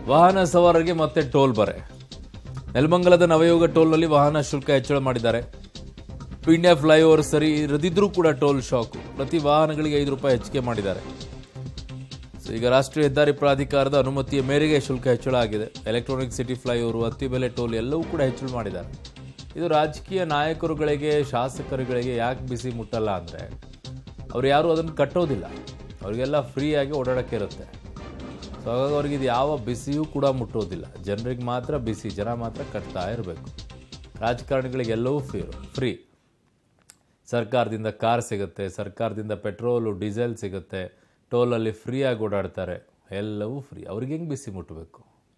ವಾಹನ ಸವಾರರಿಗೆ ಮತ್ತೆ ಟೋಲ್ ಬರೆ ನೆಲಮಂಗಲದ ನವಯೋಗ ಟೋಲ್ನಲ್ಲಿ ವಾಹನ ಶುಲ್ಕ ಹೆಚ್ಚಳ ಮಾಡಿದ್ದಾರೆ ಇಂಡಿಯಾ ಫ್ಲೈಓವರ್ ಸರಿ ಇರದಿದ್ರೂ ಕೂಡ ಟೋಲ್ ಶಾಕು ಪ್ರತಿ ವಾಹನಗಳಿಗೆ ಐದು ರೂಪಾಯಿ ಹೆಚ್ಚಿಗೆ ಮಾಡಿದ್ದಾರೆ ಸೊ ಈಗ ರಾಷ್ಟ್ರೀಯ ಹೆದ್ದಾರಿ ಪ್ರಾಧಿಕಾರದ ಅನುಮತಿಯ ಮೇರೆಗೆ ಶುಲ್ಕ ಹೆಚ್ಚಳ ಆಗಿದೆ ಎಲೆಕ್ಟ್ರಾನಿಕ್ ಸಿಟಿ ಫ್ಲೈಓವರ್ ಅತಿ ಬೆಲೆ ಟೋಲ್ ಎಲ್ಲವೂ ಕೂಡ ಹೆಚ್ಚಳ ಮಾಡಿದ್ದಾರೆ ಇದು ರಾಜಕೀಯ ನಾಯಕರುಗಳಿಗೆ ಶಾಸಕರುಗಳಿಗೆ ಯಾಕೆ ಬಿಸಿ ಮುಟ್ಟಲ್ಲ ಅಂದರೆ ಅವ್ರು ಯಾರು ಅದನ್ನು ಕಟ್ಟೋದಿಲ್ಲ ಅವರಿಗೆಲ್ಲ ಫ್ರೀಯಾಗಿ ಓಡಾಡೋಕ್ಕೆ ಇರುತ್ತೆ ಸೊ ಹಾಗಾಗಿ ಅವ್ರಿಗೆ ಇದು ಯಾವ ಬಿಸಿಯೂ ಕೂಡ ಮುಟ್ಟೋದಿಲ್ಲ ಜನರಿಗೆ ಮಾತ್ರ ಬಿಸಿ ಜನ ಮಾತ್ರ ಕಟ್ತಾ ಇರಬೇಕು ರಾಜಕಾರಣಿಗಳಿಗೆ ಎಲ್ಲವೂ ಫ್ರೀ ಫ್ರೀ ಸರ್ಕಾರದಿಂದ ಕಾರ್ ಸಿಗುತ್ತೆ ಸರ್ಕಾರದಿಂದ ಪೆಟ್ರೋಲು ಡೀಸೆಲ್ ಸಿಗುತ್ತೆ ಟೋಲಲ್ಲಿ ಫ್ರೀಯಾಗಿ ಓಡಾಡ್ತಾರೆ ಎಲ್ಲವೂ ಫ್ರೀ ಅವ್ರಿಗೆ ಹೆಂಗೆ ಬಿಸಿ ಮುಟ್ಟಬೇಕು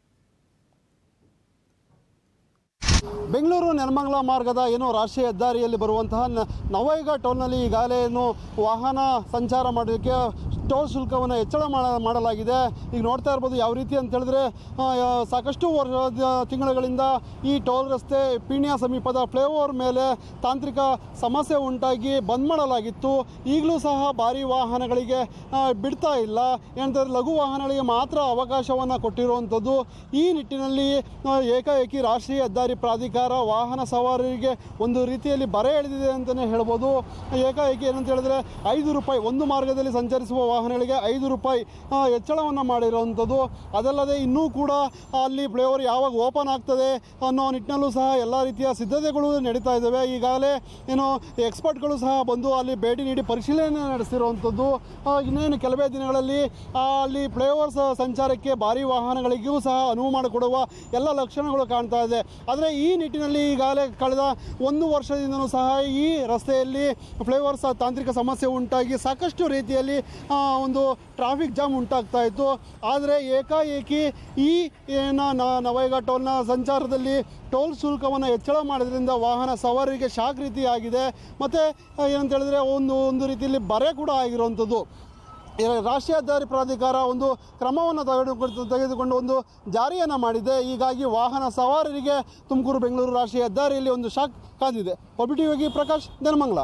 ಬೆಂಗಳೂರು ನೆಲಮಂಗಲ ಮಾರ್ಗದ ಏನು ರಾಷ್ಟ್ರೀಯ ಹೆದ್ದಾರಿಯಲ್ಲಿ ಬರುವಂತಹ ನ- ನವಯುಗ ಟೋಲ್ನಲ್ಲಿ ಈಗಾಗಲೇ ಏನು ವಾಹನ ಸಂಚಾರ ಮಾಡೋದಕ್ಕೆ ಟೋಲ್ ಶುಲ್ಕವನ್ನು ಹೆಚ್ಚಳ ಮಾಡ- ಮಾಡಲಾಗಿದೆ ಈಗ ನೋಡ್ತಾ ಇರ್ಬೋದು ಯಾವ ರೀತಿ ಅಂತ ಹೇಳಿದ್ರೆ ಆ, ಯಾ- ಸಾಕಷ್ಟು ವರ್ಷ ತಿಂಗಳುಗಳಿಂದ ಈ ಟೋಲ್ ರಸ್ತೆ ಪೀಣ್ಯ ಸಮೀಪದ ಫ್ಲೈಓವರ್ ಮೇಲೆ ತಾಂತ್ರಿಕ ಸಮಸ್ಯೆ ಉಂಟಾಗಿ ಬಂದ್ ಮಾಡಲಾಗಿತ್ತು ಈಗಲೂ ಸಹ ಭಾರಿ ವಾಹನಗಳಿಗೆ ಆ, ಬಿಡ್ತಾ ಇಲ್ಲ ಏನಂತಂದ್ರೆ ಲಘು ವಾಹನಗಳಿಗೆ ಮಾತ್ರ ಅವಕಾಶವನ್ನು ಕೊಟ್ಟಿರುವಂಥದ್ದು ಈ ನಿಟ್ಟಿನಲ್ಲಿ ಆ, ಏಕಾಏಕಿ ರಾಷ್ಟ್ರೀಯ ಹೆದ್ದಾರಿ ಪ್ರಾಧಿಕಾರ ವಾಹನ ಸವಾರರಿಗೆ ಒಂದು ರೀತಿಯಲ್ಲಿ ಬರೆ ಎಳೆದಿದೆ ಅಂತಲೇ ಹೇಳ್ಬೋದು ಏಕಾಏಕಿ ಏನಂತ ಹೇಳಿದ್ರೆ ಐದು ರೂಪಾಯಿ ಒಂದು ಮಾರ್ಗದಲ್ಲಿ ಸಂಚರಿಸುವ ವಾಹನಗಳಿಗೆ ಐದು ರೂಪಾಯಿ ಆ, ಹೆಚ್ಚಳವನ್ನು ಮಾಡಿರುವಂಥದ್ದು ಅದಲ್ಲದೆ ಇನ್ನೂ ಕೂಡ ಅಲ್ಲಿ ಫ್ಲೈಓವರ್ ಯಾವಾಗ ಓಪನ್ ಆಗ್ತದೆ ಅನ್ನೋ ನಿಟ್ಟಿನಲ್ಲೂ ಸಹ ಎಲ್ಲ ರೀತಿಯ ಸಿದ್ಧತೆಗಳು ನಡೀತಾ ಇದ್ದಾವೆ ಈಗಾಗಲೇ ಏನು ಎಕ್ಸ್ಪರ್ಟ್ಗಳು ಸಹ ಬಂದು ಅಲ್ಲಿ ಭೇಟಿ ನೀಡಿ ಪರಿಶೀಲನೆ ನಡೆಸಿರುವಂಥದ್ದು ಆ, ಇನ್ನೇನು ಕೆಲವೇ ದಿನಗಳಲ್ಲಿ ಆ, ಅಲ್ಲಿ ಫ್ಲೈಓವರ್ ಸ- ಸಂಚಾರಕ್ಕೆ ಭಾರಿ ವಾಹನಗಳಿಗೂ ಸಹ ಅನುವು ಮಾಡಿಕೊಡುವ ಎಲ್ಲ ಲಕ್ಷಣಗಳು ಕಾಣ್ತಾ ಇದೆ ಆದರೆ ಈ ನಿಟ್ಟಿನಲ್ಲಿ ಈಗಾಗಲೇ ಕಳೆದ ಒಂದು ವರ್ಷದಿಂದಲೂ ಸಹ ಈ ರಸ್ತೆಯಲ್ಲಿ ಫ್ಲೈಓವರ್ ಸಹ ತಾಂತ್ರಿಕ ಸಮಸ್ಯೆ ಉಂಟಾಗಿ ಸಾಕಷ್ಟು ರೀತಿಯಲ್ಲಿ ಆ, ಒಂದು ಟ್ರಾಫಿಕ್ ಜಾಮ್ ಉಂಟಾಗ್ತಾ ಇತ್ತು ಆದರೆ ಏಕಾಏಕಿ ಈ ಏನ ನ- ನವಯುಗ ಟೋಲ್ನ ಸಂಚಾರದಲ್ಲಿ ಟೋಲ್ ಶುಲ್ಕವನ್ನು ಹೆಚ್ಚಳ ಮಾಡೋದ್ರಿಂದ ವಾಹನ ಸವಾರರಿಗೆ ಶಾಕ್ ರೀತಿ ಆಗಿದೆ ಮತ್ತು ಏನಂತ ಹೇಳಿದ್ರೆ ಒಂದು ಒಂದು ರೀತಿಯಲ್ಲಿ ಬರೆ ಕೂಡ ಆಗಿರುವಂಥದ್ದು ಈ ರಾಷ್ಟ್ರೀಯ ಹೆದ್ದಾರಿ ಪ್ರಾಧಿಕಾರ ಒಂದು ಕ್ರಮವನ್ನು ತೆಗೆದುಕೊಂಡು ತೆಗೆದುಕೊಂಡು ಒಂದು ಜಾರಿಯನ್ನು ಮಾಡಿದೆ ಹೀಗಾಗಿ ವಾಹನ ಸವಾರರಿಗೆ ತುಮಕೂರು ಬೆಂಗಳೂರು ರಾಷ್ಟ್ರೀಯ ಹೆದ್ದಾರಿಯಲ್ಲಿ ಒಂದು ಶಾಕ್ ಕಾದಿದೆ ಒಬಿಟಿವಾಗಿ ಪ್ರಕಾಶ್ ನೆಲಮಂಗಲ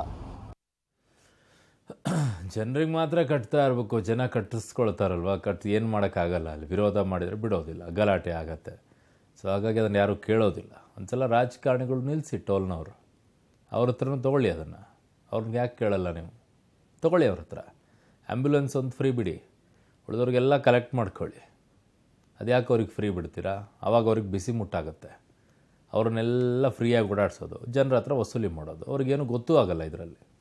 ಜನರಿಗೆ ಮಾತ್ರ ಕಟ್ತಾ ಇರಬೇಕು ಜನ ಕಟ್ಟಿಸ್ಕೊಳ್ತಾರಲ್ವ ಕಟ್ ಏನು ಮಾಡೋಕ್ಕಾಗಲ್ಲ ಅಲ್ಲಿ ವಿರೋಧ ಮಾಡಿದರೆ ಬಿಡೋದಿಲ್ಲ ಗಲಾಟೆ ಆಗತ್ತೆ ಸೊ ಹಾಗಾಗಿ ಅದನ್ನು ಯಾರೂ ಕೇಳೋದಿಲ್ಲ ಒಂದ್ಸಲ ರಾಜಕಾರಣಿಗಳು ನಿಲ್ಲಿಸಿ ಟೋಲ್ನವರು ಅವ್ರ ಹತ್ರನೂ ತೊಗೊಳ್ಳಿ ಅದನ್ನು ಅವ್ರನ್ನ ಯಾಕೆ ಕೇಳಲ್ಲ ನೀವು ತೊಗೊಳ್ಳಿ ಅವ್ರ ಹತ್ರ ಆ್ಯಂಬುಲೆನ್ಸ್ ಒಂದು ಫ್ರೀ ಬಿಡಿ ಉಳಿದವ್ರಿಗೆಲ್ಲ ಕಲೆಕ್ಟ್ ಮಾಡ್ಕೊಳ್ಳಿ ಅದ್ಯಾಕೆ ಅವ್ರಿಗೆ ಫ್ರೀ ಬಿಡ್ತೀರಾ ಆವಾಗ ಅವ್ರಿಗೆ ಬಿಸಿ ಮುಟ್ಟಾಗುತ್ತೆ ಅವ್ರನ್ನೆಲ್ಲ ಫ್ರೀಯಾಗಿ ಓಡಾಡಿಸೋದು ಜನರ ಹತ್ರ ವಸೂಲಿ ಮಾಡೋದು ಅವ್ರಿಗೇನು ಗೊತ್ತೂ ಆಗಲ್ಲ ಇದರಲ್ಲಿ